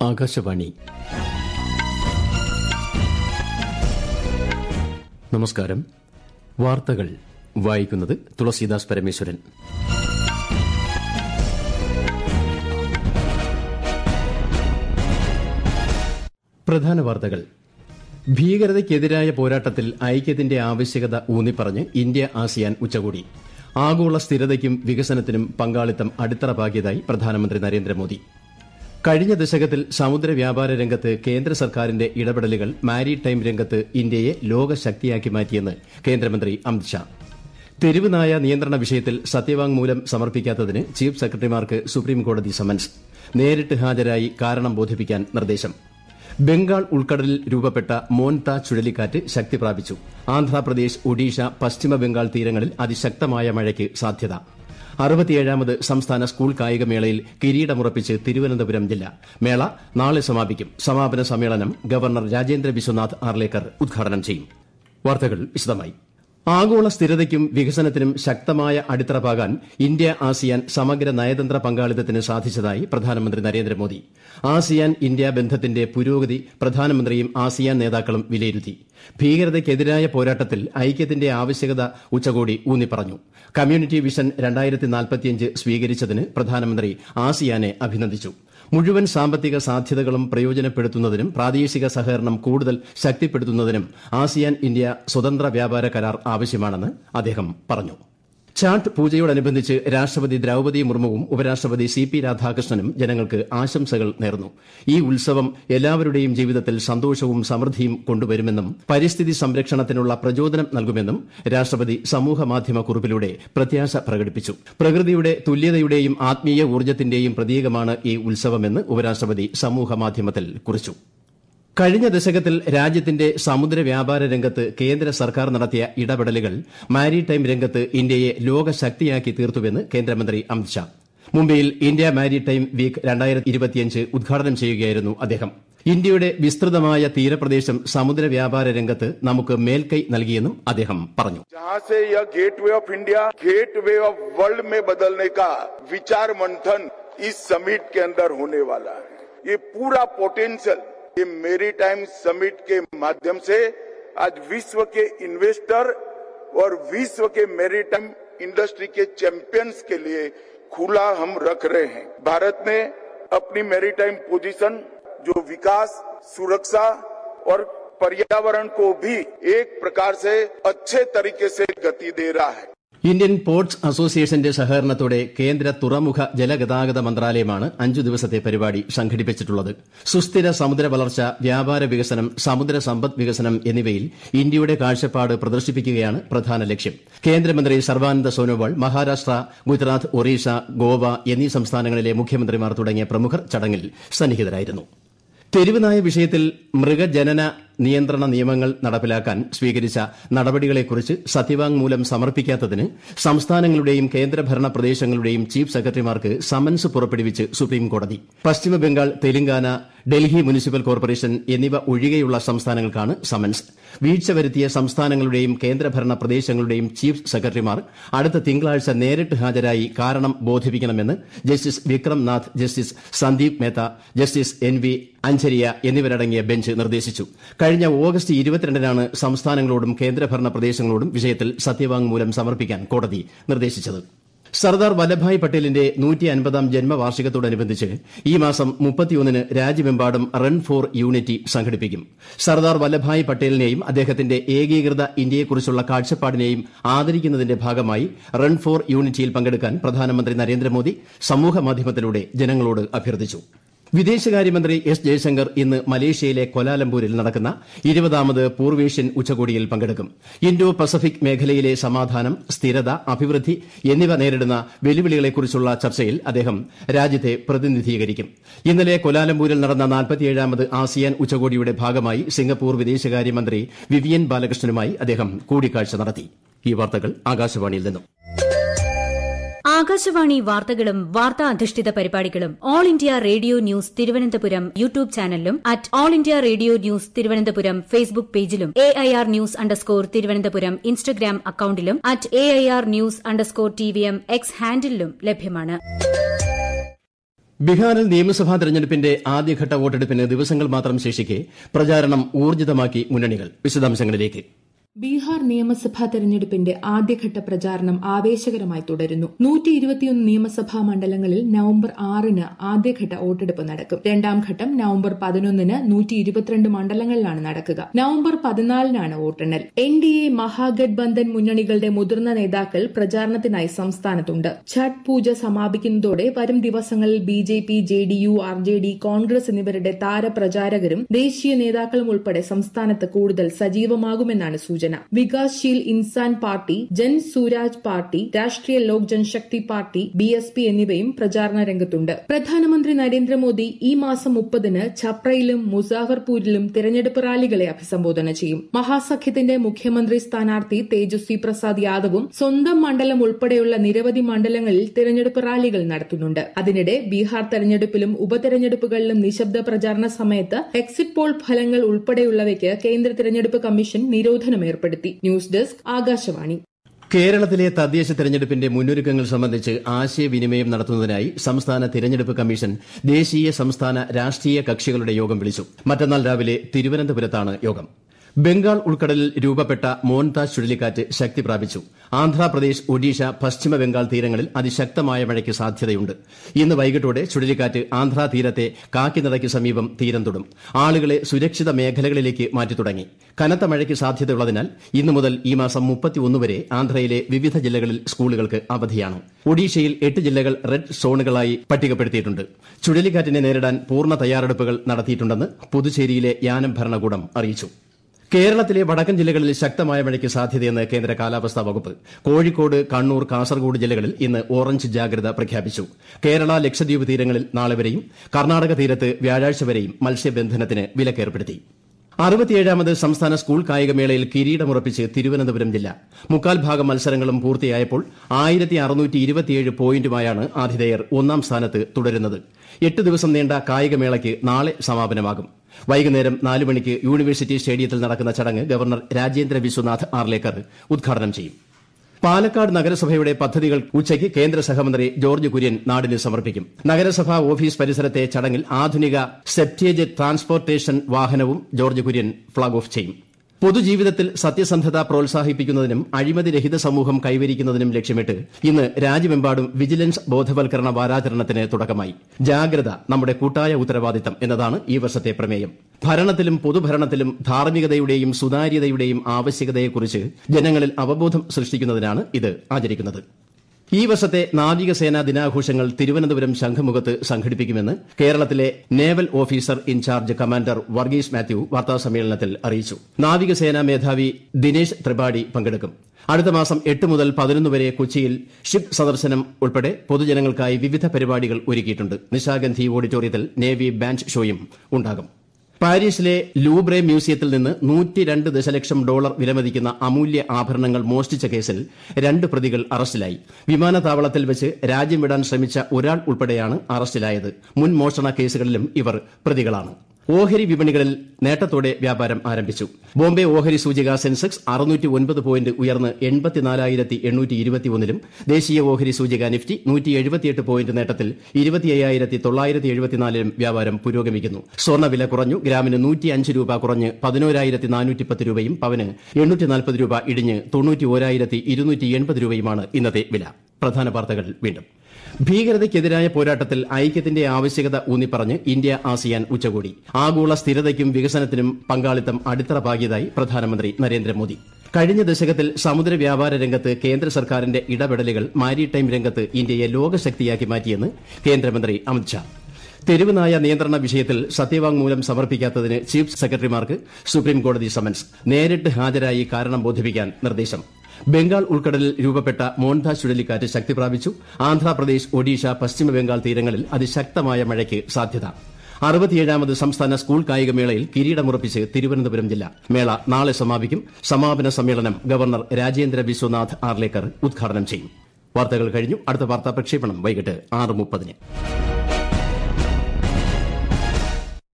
ആകാശവാണി നമസ്കാരം വാർത്തകൾ വായിക്കുന്നത് തുളസീദാസ് പരമേശ്വരൻ പ്രധാന വാർത്തകൾ ഭീകരതയ്ക്കെതിരായ പോരാട്ടത്തിൽ ഐക്യത്തിന്റെ ആവശ്യകത ഊന്നിപ്പറഞ്ഞ് ഇന്ത്യ ആസിയാൻ ഉച്ചകോടി ആഗോള സ്ഥിരതയ്ക്കും വികസനത്തിനും പങ്കാളിത്തം അടിത്തറ പാകിയതായി പ്രധാനമന്ത്രി നരേന്ദ്രമോദി കഴിഞ്ഞ ദശകത്തിൽ സമുദ്ര വ്യാപാര രംഗത്ത് കേന്ദ്ര സർക്കാരിന്റെ ഇടപെടലുകൾ മാരിടൈം രംഗത്ത് ഇന്ത്യയെ ലോകശക്തിയാക്കി മാറ്റിയെന്ന് കേന്ദ്രമന്ത്രി അമിത്ഷാ തെരുവ് നായ നിയന്ത്രണ വിഷയത്തിൽ സത്യവാങ്മൂലം സമർപ്പിക്കാത്തതിന് ചീഫ് സെക്രട്ടറിമാർക്ക് സുപ്രീംകോടതി സമൻസ് നേരിട്ട് ഹാജരായി കാരണം ബോധിപ്പിക്കാൻ നിർദ്ദേശം ബംഗാൾ ഉൾക്കടലിൽ രൂപപ്പെട്ട മോൻത ചുഴലിക്കാറ്റ് ശക്തി പ്രാപിച്ചു ആന്ധ്രാപ്രദേശ് ഒഡീഷ പശ്ചിമ ബംഗാൾ തീരങ്ങളിൽ അതിശക്തമായ മഴയ്ക്ക് സാധ്യത അറുപത്തിയേഴാമത് സംസ്ഥാന സ്കൂൾ കായികമേളയിൽ കിരീടമുറപ്പിച്ച് തിരുവനന്തപുരം ജില്ല മേള നാളെ സമാപിക്കും സമാപന സമ്മേളനം ഗവർണർ രാജേന്ദ്ര വിശ്വനാഥ് ആർലേക്കർ ഉദ്ഘാടനം ചെയ്യും വാർത്തകൾ വിശദമായി ആഗോള സ്ഥിരതയ്ക്കും വികസനത്തിനും ശക്തമായ അടിത്തറ പാകാൻ ഇന്ത്യ ആസിയാൻ സമഗ്ര നയതന്ത്ര പങ്കാളിത്തത്തിന് സാധിച്ചതായി പ്രധാനമന്ത്രി നരേന്ദ്രമോദി ആസിയാൻ ഇന്ത്യ ബന്ധത്തിന്റെ പുരോഗതി പ്രധാനമന്ത്രിയും ആസിയാൻ നേതാക്കളും വിലയിരുത്തി ഭീകരതയ്ക്കെതിരായ പോരാട്ടത്തിൽ ഐക്യത്തിന്റെ ആവശ്യകത ഉച്ചകോടി ഊന്നിപ്പറഞ്ഞു കമ്മ്യൂണിറ്റി വിഷൻ സ്വീകരിച്ചതിന് പ്രധാനമന്ത്രി ആസിയാനെ അഭിനന്ദിച്ചു മുഴുവൻ സാമ്പത്തിക സാധ്യതകളും പ്രയോജനപ്പെടുത്തുന്നതിനും പ്രാദേശിക സഹകരണം കൂടുതൽ ശക്തിപ്പെടുത്തുന്നതിനും ആസിയാൻ ഇന്ത്യ സ്വതന്ത്ര വ്യാപാര കരാർ ആവശ്യമാണെന്ന് അദ്ദേഹം പറഞ്ഞു ഛാട്ട് പൂജയോടനുബന്ധിച്ച് രാഷ്ട്രപതി ദ്രൌപതി മുർമുവും ഉപരാഷ്ട്രപതി സി പി രാധാകൃഷ്ണനും ജനങ്ങൾക്ക് ആശംസകൾ നേർന്നു ഈ ഉത്സവം എല്ലാവരുടെയും ജീവിതത്തിൽ സന്തോഷവും സമൃദ്ധിയും കൊണ്ടുവരുമെന്നും പരിസ്ഥിതി സംരക്ഷണത്തിനുള്ള പ്രചോദനം നൽകുമെന്നും രാഷ്ട്രപതി സമൂഹമാധ്യമ കുറിപ്പിലൂടെ പ്രത്യാശ പ്രകടിപ്പിച്ചു പ്രകൃതിയുടെ തുല്യതയുടെയും ആത്മീയ ഊർജ്ജത്തിന്റെയും പ്രതീകമാണ് ഈ ഉത്സവമെന്ന് ഉപരാഷ്ട്രപതി സമൂഹമാധ്യമത്തിൽ കുറിച്ചു കഴിഞ്ഞ ദശകത്തിൽ രാജ്യത്തിന്റെ സമുദ്ര വ്യാപാര രംഗത്ത് കേന്ദ്ര സർക്കാർ നടത്തിയ ഇടപെടലുകൾ മാരിടൈം രംഗത്ത് ഇന്ത്യയെ ലോകശക്തിയാക്കി തീർത്തുവെന്ന് കേന്ദ്രമന്ത്രി അമിത്ഷാ മുംബൈയിൽ ഇന്ത്യ മാരിടൈം വീക്ക് ഉദ്ഘാടനം ചെയ്യുകയായിരുന്നു അദ്ദേഹം ഇന്ത്യയുടെ വിസ്തൃതമായ തീരപ്രദേശം സമുദ്ര വ്യാപാര രംഗത്ത് നമുക്ക് മേൽക്കൈ നൽകിയെന്നും അദ്ദേഹം പറഞ്ഞു जहां से यह gateway of India gateway of world में बदलने का विचार मंथन इस समिट के अंदर होने वाला है ये पूरा पोटेंशियल ये मेरी टाइम समिट के माध्यम से आज विश्व के इन्वेस्टर और विश्व के मेरीटाइम इंडस्ट्री के चैंपियंस के लिए खुला हम रख रहे हैं भारत ने अपनी मेरीटाइम पोजीशन जो विकास सुरक्षा और पर्यावरण को भी एक प्रकार से अच्छे तरीके से गति दे रहा है ഇന്ത്യൻ പോർട്സ് അസോസിയേഷന്റെ സഹകരണത്തോടെ കേന്ദ്ര തുറമുഖ ജലഗതാഗത മന്ത്രാലയമാണ് അഞ്ചു ദിവസത്തെ പരിപാടി സംഘടിപ്പിച്ചിട്ടുള്ളത് സുസ്ഥിര സമുദ്ര വളർച്ച വ്യാപാര വികസനം സമുദ്ര സമ്പദ് വികസനം എന്നിവയിൽ ഇന്ത്യയുടെ കാഴ്ചപ്പാട് പ്രദർശിപ്പിക്കുകയാണ് പ്രധാന ലക്ഷ്യം കേന്ദ്രമന്ത്രി സർബാനന്ദ സോനോവാൾ മഹാരാഷ്ട്ര ഗുജറാത്ത് ഒറീസ ഗോവ എന്നീ സംസ്ഥാനങ്ങളിലെ മുഖ്യമന്ത്രിമാർ തുടങ്ങിയ പ്രമുഖർ ചടങ്ങിൽ സന്നിഹിതരായിരുന്നു തെരുവുനായ വിഷയത്തിൽ മൃഗജനന നിയന്ത്രണ നിയമങ്ങൾ നടപ്പിലാക്കാൻ സ്വീകരിച്ച നടപടികളെക്കുറിച്ച് സത്യവാങ്മൂലം സമർപ്പിക്കാത്തതിന് സംസ്ഥാനങ്ങളുടെയും കേന്ദ്രഭരണ പ്രദേശങ്ങളുടെയും ചീഫ് സെക്രട്ടറിമാർക്ക് സമൻസ് പുറപ്പെടുവിച്ച് സുപ്രീംകോടതി പശ്ചിമബംഗാൾ തെലങ്കാന ഡൽഹി മുനിസിപ്പൽ കോർപ്പറേഷൻ എന്നിവ ഒഴികെയുള്ള സംസ്ഥാനങ്ങൾക്കാണ് സമൻസ് വീഴ്ച വരുത്തിയ സംസ്ഥാനങ്ങളുടെയും കേന്ദ്രഭരണ പ്രദേശങ്ങളുടെയും ചീഫ് സെക്രട്ടറിമാർ അടുത്ത തിങ്കളാഴ്ച നേരിട്ട് ഹാജരായി കാരണം ബോധിപ്പിക്കണമെന്ന് justice Vikram Nath justice Sandeep Mehta justice N V Anjaria എന്നിവരടങ്ങിയ ബെഞ്ച് നിർദ്ദേശിച്ചു കഴിഞ്ഞ ഓഗസ്റ്റ് ഇരുപത്തിരണ്ടിനാണ് സംസ്ഥാനങ്ങളോടും കേന്ദ്രഭരണ പ്രദേശങ്ങളോടും വിഷയത്തിൽ സത്യവാങ്മൂലം സമർപ്പിക്കാൻ കോടതി നിർദ്ദേശിച്ചത് സർദാർ വല്ലഭായ് പട്ടേലിന്റെ നൂറ്റി അൻപതാം ജന്മവാർഷികത്തോടനുബന്ധിച്ച് ഈ മാസം മുപ്പത്തിയൊന്നിന് രാജ്യമെമ്പാടും റൺ ഫോർ യൂണിറ്റി സംഘടിപ്പിക്കും സർദാർ വല്ലഭായ് പട്ടേലിനെയും അദ്ദേഹത്തിന്റെ ഏകീകൃത ഇന്ത്യയെക്കുറിച്ചുള്ള കാഴ്ചപ്പാടിനെയും ആദരിക്കുന്നതിന്റെ ഭാഗമായി റൺ ഫോർ യൂണിറ്റിയിൽ പങ്കെടുക്കാൻ പ്രധാനമന്ത്രി നരേന്ദ്രമോദി സമൂഹമാധ്യമത്തിലൂടെ ജനങ്ങളോട് അഭ്യർത്ഥിച്ചു വിദേശകാര്യമന്ത്രി എസ് ജയശങ്കർ ഇന്ന് മലേഷ്യയിലെ കൊലാലംപൂരിൽ നടക്കുന്ന ഇരുപതാമത് പൂർവേഷ്യൻ ഉച്ചകോടിയിൽ പങ്കെടുക്കും ഇന്തോ പസഫിക് മേഖലയിലെ സമാധാനം സ്ഥിരത അഭിവൃദ്ധി എന്നിവ നേരിടുന്ന വെല്ലുവിളികളെക്കുറിച്ചുള്ള ചർച്ചയിൽ അദ്ദേഹം രാജ്യത്തെ പ്രതിനിധീകരിക്കും ഇന്നലെ കൊലാലംപൂരിൽ നടന്ന നാൽപ്പത്തിയേഴാമത് ആസിയാൻ ഉച്ചകോടിയുടെ ഭാഗമായി സിംഗപ്പൂർ വിദേശകാര്യമന്ത്രി വിവിയൻ ബാലകൃഷ്ണനുമായി അദ്ദേഹം കൂടിക്കാഴ്ച നടത്തി ഈ വാർത്തകൾ ആകാശവാണിയിൽ നിന്നും ആകാശവാണി വാർത്തകളും വാർത്താ അധിഷ്ഠിത പരിപാടികളും All India Radio news Thiruvananthapuram YouTube ചാനലിലും at All India Radio news Thiruvananthapuram Facebook പേജിലും A I R news underscore Thiruvananthapuram Instagram അക്കൌണ്ടിലും at A I R news underscore T V M X ഹാൻഡിലും ലഭ്യമാണ് ബീഹാറിൽ നിയമസഭാ തെരഞ്ഞെടുപ്പിന്റെ ആദ്യഘട്ട വോട്ടെടുപ്പിന് ദിവസങ്ങൾ മാത്രം ശേഷിക്കെ പ്രചാരണം ഊർജിതമാക്കി മുന്നണികൾ വിശദാംശങ്ങളിലേക്ക് ബീഹാർ നിയമസഭാ തെരഞ്ഞെടുപ്പിന്റെ ആദ്യഘട്ട പ്രചാരണം ആവേശകരമായി തുടരുന്നു നൂറ്റി ഇരുപത്തിയൊന്ന് നിയമസഭാ മണ്ഡലങ്ങളിൽ നവംബർ ആറിന് ആദ്യഘട്ട വോട്ടെടുപ്പ് നടക്കും രണ്ടാം ഘട്ടം നവംബർ പതിനൊന്നിന് നൂറ്റി ഇരുപത്തിരണ്ട് മണ്ഡലങ്ങളിലാണ് നടക്കുക നവംബർ പതിനാലിനാണ് വോട്ടെണ്ണൽ എൻ ഡി എ മഹാഗഡ്ബന്ധൻ മുന്നണികളുടെ മുതിർന്ന നേതാക്കൾ പ്രചാരണത്തിനായി സംസ്ഥാനത്തുണ്ട് ഛഠ് പൂജ സമാപിക്കുന്നതോടെ വരും ദിവസങ്ങളിൽ B J P J D U R J D Congress എന്നിവരുടെ താരപ്രചാരകരും ദേശീയ നേതാക്കളും ഉൾപ്പെടെ സംസ്ഥാനത്ത് കൂടുതൽ സജീവമാകുമെന്നാണ് സൂചന Vikassheel Insaan party Jan Suraaj party Rashtriya Lok Janshakti party B S P എന്നിവയും പ്രചാരണ രംഗത്തുണ്ട് പ്രധാനമന്ത്രി നരേന്ദ്രമോദി ഈ മാസം മുപ്പതിന് ഛപ്രയിലും മുസാഫർപൂരിലും തിരഞ്ഞെടുപ്പ് റാലികളെ അഭിസംബോധന ചെയ്യും മഹാസഖ്യത്തിന്റെ മുഖ്യമന്ത്രി സ്ഥാനാർത്ഥി തേജസ്വി പ്രസാദ് യാദവും സ്വന്തം മണ്ഡലം ഉൾപ്പെടെയുള്ള നിരവധി മണ്ഡലങ്ങളിൽ തിരഞ്ഞെടുപ്പ് റാലികൾ നടത്തുന്നുണ്ട് അതിനിടെ ബീഹാർ തെരഞ്ഞെടുപ്പിലും ഉപതെരഞ്ഞെടുപ്പുകളിലും നിശബ്ദ പ്രചാരണ സമയത്ത് എക്സിറ്റ് പോൾ ഫലങ്ങൾ ഉൾപ്പെടെയുള്ളവയ്ക്ക് കേന്ദ്ര തെരഞ്ഞെടുപ്പ് കമ്മീഷൻ നിരോധനം ഏർപ്പെടുത്തി ന്യൂസ് ഡെസ്ക് ആകാശവാണി കേരളത്തിലെ തദ്ദേശ തെരഞ്ഞെടുപ്പിന്റെ മുന്നൊരുക്കങ്ങൾ സംബന്ധിച്ച് ആശയവിനിമയം നടത്തുന്നതിനായി സംസ്ഥാന തിരഞ്ഞെടുപ്പ് കമ്മീഷൻ ദേശീയ സംസ്ഥാന രാഷ്ട്രീയ കക്ഷികളുടെ യോഗം വിളിച്ചു മറ്റന്നാൾ രാവിലെ തിരുവനന്തപുരത്താണ് യോഗം ബംഗാൾ ഉൾക്കടലിൽ രൂപപ്പെട്ട മോൻതാസ് ചുഴലിക്കാറ്റ് ശക്തി പ്രാപിച്ചു ആന്ധ്രാപ്രദേശ് ഒഡീഷ പശ്ചിമ ബംഗാൾ തീരങ്ങളിൽ അതിശക്തമായ മഴയ്ക്ക് സാധ്യതയുണ്ട് ഇന്ന് വൈകിട്ടോടെ ചുഴലിക്കാറ്റ് ആന്ധ്രാ തീരത്തെ കാക്കിനടയ്ക്ക് സമീപം തീരം തൊടും ആളുകളെ സുരക്ഷിത മേഖലകളിലേക്ക് മാറ്റി തുടങ്ങി കനത്ത മഴയ്ക്ക് സാധ്യതയുള്ളതിനാൽ ഇന്നു മുതൽ ഈ മാസം വരെ ആന്ധ്രയിലെ വിവിധ ജില്ലകളിൽ സ്കൂളുകൾക്ക് അവധിയാണ് ഒഡീഷയിൽ എട്ട് ജില്ലകൾ റെഡ് സോണുകളായി പട്ടികപ്പെടുത്തിയിട്ടുണ്ട് ചുഴലിക്കാറ്റിനെ നേരിടാൻ പൂർണ്ണ തയ്യാറെടുപ്പുകൾ നടത്തിയിട്ടുണ്ടെന്ന് പുതുച്ചേരിയിലെ യാനം ഭരണകൂടം അറിയിച്ചു കേരളത്തിലെ വടക്കൻ ജില്ലകളിൽ ശക്തമായ മഴയ്ക്ക് സാധ്യതയെന്ന് കേന്ദ്ര കാലാവസ്ഥാ വകുപ്പ് കോഴിക്കോട് കണ്ണൂർ കാസർഗോഡ് ജില്ലകളിൽ ഇന്ന് ഓറഞ്ച് ജാഗ്രത പ്രഖ്യാപിച്ചു കേരള ലക്ഷദ്വീപ് തീരങ്ങളിൽ നാളെ വരെയും കർണാടക തീരത്ത് വ്യാഴാഴ്ച വരെയും മത്സ്യബന്ധനത്തിന് വിലക്കേർപ്പെടുത്തി അറുപത്തിയേഴാമത് സംസ്ഥാന സ്കൂൾ കായികമേളയിൽ കിരീടമുറപ്പിച്ച് തിരുവനന്തപുരം ജില്ല മുക്കാൽ ഭാഗം മത്സരങ്ങളും പൂർത്തിയായപ്പോൾ ആയിരത്തി അറുന്നൂറ്റി ഇരുപത്തിയേഴ് പോയിന്റുമായാണ് ആതിഥേയർ ഒന്നാം സ്ഥാനത്ത് തുടരുന്നത് എട്ട് ദിവസം നീണ്ട കായികമേളയ്ക്ക് നാളെ സമാപനമാകും വൈകുന്നേരം നാല് മണിക്ക് യൂണിവേഴ്സിറ്റി സ്റ്റേഡിയത്തിൽ നടക്കുന്ന ചടങ്ങ് ഗവർണർ രാജേന്ദ്ര വിശ്വനാഥ് ആർലേക്കർ ഉദ്ഘാടനം ചെയ്യും പാലക്കാട് നഗരസഭയുടെ പദ്ധതികൾ ഉച്ചയ്ക്ക് കേന്ദ്ര സഹമന്ത്രി ജോർജ് കുര്യൻ നാടിന് സമർപ്പിക്കും നഗരസഭാ ഓഫീസ് പരിസരത്തെ ചടങ്ങിൽ ആധുനിക സെപ്റ്റേജ് ട്രാൻസ്പോർട്ടേഷൻ വാഹനവും ജോർജ് കുര്യൻ ഫ്ളാഗ് ഓഫ് ചെയ്യും പൊതുജീവിതത്തിൽ സത്യസന്ധത പ്രോത്സാഹിപ്പിക്കുന്നതിനും അഴിമതിരഹിത സമൂഹം കൈവരിക്കുന്നതിനും ലക്ഷ്യമിട്ട് ഇന്ന് രാജ്യമെമ്പാടും വിജിലൻസ് ബോധവൽക്കരണ വാരാചരണത്തിന് തുടക്കമായി ജാഗ്രത നമ്മുടെ കൂട്ടായ ഉത്തരവാദിത്തം എന്നതാണ് ഈ വർഷത്തെ പ്രമേയം ഭരണത്തിലും പൊതുഭരണത്തിലും ധാർമ്മികതയുടെയും സുതാര്യതയുടെയും ആവശ്യകതയെക്കുറിച്ച് ജനങ്ങളിൽ അവബോധം സൃഷ്ടിക്കുന്നതിനാണ് ഇത് ആചരിക്കുന്നത് ഈ വർഷത്തെ നാവികസേനാ ദിനാഘോഷങ്ങൾ തിരുവനന്തപുരം ശംഖുമുഖത്ത് സംഘടിപ്പിക്കുമെന്ന് കേരളത്തിലെ naval officer in charge commander Varghese Mathew വാർത്താസമ്മേളനത്തിൽ അറിയിച്ചു നാവികസേനാ മേധാവി ദിനേശ് ത്രിപാഠി പങ്കെടുക്കും അടുത്ത മാസം എട്ട് മുതൽ പതിനൊന്ന് വരെ കൊച്ചിയിൽ ഷിപ്പ് സന്ദർശനം ഉൾപ്പെടെ പൊതുജനങ്ങൾക്കായി വിവിധ പരിപാടികൾ ഒരുക്കിയിട്ടുണ്ട് നിശാഗന്ധി ഓഡിറ്റോറിയത്തിൽ നേവി ബാൻഡ് ഷോയും ഉണ്ടാകും പാരീസിലെ ലൂബ്രെ മ്യൂസിയത്തിൽ നിന്ന് നൂറ്റിരണ്ട് ദശലക്ഷം ഡോളർ വിലമതിക്കുന്ന അമൂല്യ ആഭരണങ്ങൾ മോഷ്ടിച്ച കേസിൽ രണ്ട് പ്രതികൾ അറസ്റ്റിലായി വിമാനത്താവളത്തിൽ വെച്ച് രാജ്യം വിടാൻ ശ്രമിച്ച ഒരാൾ ഉൾപ്പെടെയാണ് അറസ്റ്റിലായത് മുൻ മോഷണ കേസുകളിലും ഇവർ പ്രതികളാണ് ഓഹരി വിപണികളിൽ നേട്ടത്തോടെ വ്യാപാരം ആരംഭിച്ചു ബോംബെ ഓഹരി സൂചിക സെൻസെക്സ് അറുന്നൂറ്റി ഒൻപത് പോയിന്റ് ഉയർന്ന് എൺപത്തിനാലായിരത്തി എണ്ണൂറ്റി ഇരുപത്തിയൊന്നിലും ദേശീയ ഓഹരി സൂചിക നിഫ്റ്റി നൂറ്റി എഴുപത്തിയെട്ട് പോയിന്റ് നേട്ടത്തിൽ ഇരുപത്തിയ്യായിരത്തി തൊള്ളായിരത്തി എഴുപത്തിനാലിലും വ്യാപാരം പുരോഗമിക്കുന്നു സ്വർണ്ണവില കുറഞ്ഞു ഗ്രാമിന് നൂറ്റി അഞ്ച് രൂപ കുറഞ്ഞ് പതിനോരായിരത്തി നാനൂറ്റി പത്ത് രൂപയും പവന് എണ്ണൂറ്റി നാൽപ്പത് രൂപ ഇടിഞ്ഞ് തൊണ്ണൂറ്റി ഓരായിരത്തി ഇരുന്നൂറ്റി എൺപത് രൂപയുമാണ് ഇന്നത്തെ വില പ്രധാന വാർത്തകൾ വീണ്ടും ഭീകരതയ്ക്കെതിരായ പോരാട്ടത്തിൽ ഐക്യത്തിന്റെ ആവശ്യകത ഊന്നിപ്പറഞ്ഞ് ഇന്ത്യ ആസിയാൻ ഉച്ചകോടി ആഗോള സ്ഥിരതയ്ക്കും വികസനത്തിനും പങ്കാളിത്തം അടിത്തറ പാകിയതായി പ്രധാനമന്ത്രി നരേന്ദ്രമോദി കഴിഞ്ഞ ദശകത്തിൽ സമുദ്ര വ്യാപാര രംഗത്ത് കേന്ദ്ര സർക്കാരിന്റെ ഇടപെടലുകൾ മാരിടൈം രംഗത്ത് ഇന്ത്യയെ ലോകശക്തിയാക്കി മാറ്റിയെന്ന് കേന്ദ്രമന്ത്രി അമിത്ഷാ തെരുവുനായ നിയന്ത്രണ വിഷയത്തിൽ സത്യവാങ്മൂലം സമർപ്പിക്കാത്തതിന് ചീഫ് സെക്രട്ടറിമാർക്ക് സുപ്രീംകോടതി സമൻസ് നേരിട്ട് ഹാജരായി കാരണം ബോധിപ്പിക്കാൻ നിർദ്ദേശം ബംഗാൾ ഉൾക്കടലിൽ രൂപപ്പെട്ട മോൺതാ ചുഴലിക്കാറ്റ് ശക്തി പ്രാപിച്ചു ആന്ധ്രാപ്രദേശ് ഒഡീഷ പശ്ചിമബംഗാൾ തീരങ്ങളിൽ അതിശക്തമായ മഴയ്ക്ക് സാധ്യത അറുപത്തിയേഴാമത് സംസ്ഥാന സ്കൂൾ കായികമേളയിൽ കിരീടമുറപ്പിച്ച് തിരുവനന്തപുരം ജില്ല മേള നാളെ സമാപിക്കും സമാപന സമ്മേളനം ഗവർണർ രാജേന്ദ്ര വിശ്വനാഥ് ആർലേക്കർ ഉദ്ഘാടനം ചെയ്യും വാർത്തകൾ കഴിഞ്ഞു അടുത്ത വാർത്താ പ്രക്ഷേപണം വൈകിട്ട് ആറ് മുപ്പതിന്